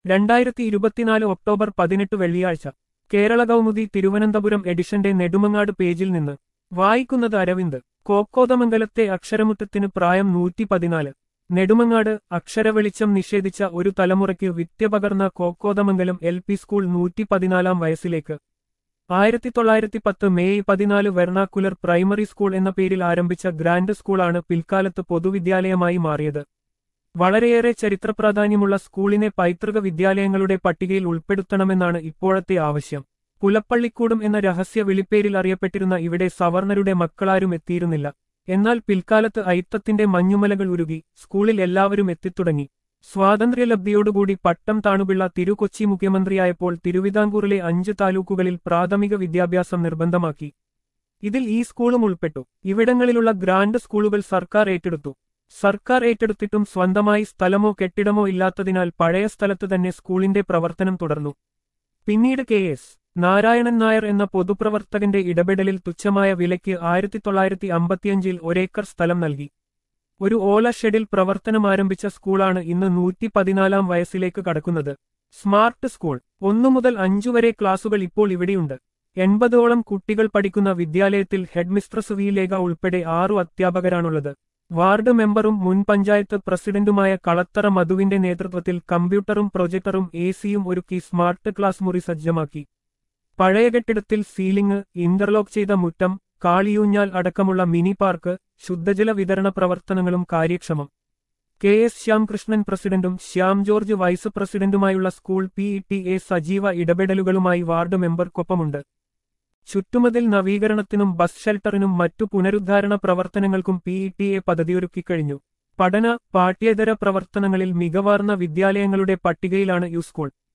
രണ്ടായിരത്തി ഇരുപത്തിനാല് ഒക്ടോബർ പതിനെട്ട് വെള്ളിയാഴ്ച കേരള കൗമുദി തിരുവനന്തപുരം എഡിഷന്റെ നെടുമങ്ങാട് പേജിൽ നിന്ന് വായിക്കുന്നത് അരവിന്ദ് കോക്കോതമംഗലത്തെ അക്ഷരമുറ്റത്തിന് പ്രായം നൂറ്റി പതിനാല് നെടുമങ്ങാട് അക്ഷരവെളിച്ചം നിഷേധിച്ച ഒരു തലമുറയ്ക്ക് വിദ്യ പകർന്ന കോക്കോതമംഗലം എൽ പി സ്കൂൾ നൂറ്റി പതിനാലാം വയസ്സിലേക്ക് ആയിരത്തി തൊള്ളായിരത്തി പത്ത് മെയ് പതിനാല് വെർണാക്കുലർ പ്രൈമറി സ്കൂൾ എന്ന പേരിൽ ആരംഭിച്ച ഗ്രാൻഡ് സ്കൂളാണ് പിൽക്കാലത്ത് പൊതുവിദ്യാലയമായി മാറിയത് വളരെയേറെ ചരിത്രപ്രാധാന്യമുള്ള സ്കൂളിനെ പൈതൃക വിദ്യാലയങ്ങളുടെ പട്ടികയിൽ ഉൾപ്പെടുത്തണമെന്നാണ് ഇപ്പോഴത്തെ ആവശ്യം പുലപ്പള്ളിക്കൂടും എന്ന രഹസ്യ വിളിപ്പേരിൽ അറിയപ്പെട്ടിരുന്ന ഇവിടെ സവർണരുടെ മക്കളാരും എത്തിയിരുന്നില്ല എന്നാൽ പിൽക്കാലത്ത് ഐത്തത്തിന്റെ മഞ്ഞുമലകൾ ഉരുകി സ്കൂളിൽ എല്ലാവരും എത്തിത്തുടങ്ങി സ്വാതന്ത്ര്യലബ്ധിയോടുകൂടി പട്ടം താണുപിള്ള തിരുകൊച്ചി മുഖ്യമന്ത്രിയായപ്പോൾ തിരുവിതാംകൂറിലെ അഞ്ച് താലൂക്കുകളിൽ പ്രാഥമിക വിദ്യാഭ്യാസം നിർബന്ധമാക്കി ഇതിൽ ഈ സ്കൂളും ഉൾപ്പെട്ടു ഇവിടങ്ങളിലുള്ള ഗ്രാൻഡ് സ്കൂളുകൾ സർക്കാർ ഏറ്റെടുത്തു സർക്കാർ ഏറ്റെടുത്തിട്ടും സ്വന്തമായി സ്ഥലമോ കെട്ടിടമോ ഇല്ലാത്തതിനാൽ പഴയ സ്ഥലത്ത് തന്നെ സ്കൂളിന്റെ പ്രവർത്തനം തുടർന്നു പിന്നീട് കെ എസ് നാരായണൻ നായർ എന്ന പൊതുപ്രവർത്തകന്റെ ഇടപെടലിൽ തുച്ഛമായ വിലയ്ക്ക് ആയിരത്തി തൊള്ളായിരത്തി അമ്പത്തിയഞ്ചിൽ ഒരേക്കർ സ്ഥലം നൽകി ഒരു ഓല ഷെഡിൽ പ്രവർത്തനം ആരംഭിച്ച സ്കൂളാണ് ഇന്ന് നൂറ്റി പതിനാലാം വയസ്സിലേക്ക് കടക്കുന്നത് സ്മാർട്ട് സ്കൂൾ ഒന്നു മുതൽ അഞ്ചു വരെ ക്ലാസുകൾ ഇപ്പോൾ ഇവിടെയുണ്ട് എൺപതോളം കുട്ടികൾ പഠിക്കുന്ന വിദ്യാലയത്തിൽ ഹെഡ്മിസ്ട്രസ് വി ലേഖ ഉൾപ്പെടെ ആറു അധ്യാപകരാണുള്ളത് വാർഡ് മെമ്പറും മുൻ പഞ്ചായത്ത് പ്രസിഡന്റുമായ കളത്തറ മധുവിന്റെ നേതൃത്വത്തിൽ കമ്പ്യൂട്ടറും പ്രൊജക്ടറും എ സിയും ഒരുക്കി സ്മാർട്ട് ക്ലാസ് മുറി സജ്ജമാക്കി പഴയ കെട്ടിടത്തിൽ സീലിംഗ് ഇന്റർലോക്ക് ചെയ്ത മുറ്റം കാളിയൂഞ്ഞാൽ അടക്കമുള്ള മിനി പാർക്ക് ശുദ്ധജല വിതരണ പ്രവർത്തനങ്ങളും കാര്യക്ഷമം കെ എസ് ശ്യാംകൃഷ്ണൻ പ്രസിഡന്റും ശ്യാം ജോർജ് വൈസ് പ്രസിഡന്റുമായുള്ള സ്കൂൾ പി ഇ ടി എ സജീവ ഇടപെടലുകളുമായി വാർഡ് മെമ്പർക്കൊപ്പമുണ്ട് ചുറ്റുമതിൽ നവീകരണത്തിനും ബസ് ഷെൽട്ടറിനും മറ്റു പുനരുദ്ധാരണ പ്രവർത്തനങ്ങൾക്കും പി ഇ ടി എ പദ്ധതിയൊരുക്കിക്കഴിഞ്ഞു പഠന പാഠ്യേതര പ്രവർത്തനങ്ങളിൽ മികവാർന്ന വിദ്യാലയങ്ങളുടെ പട്ടികയിലാണ് യു സ്കൂൾ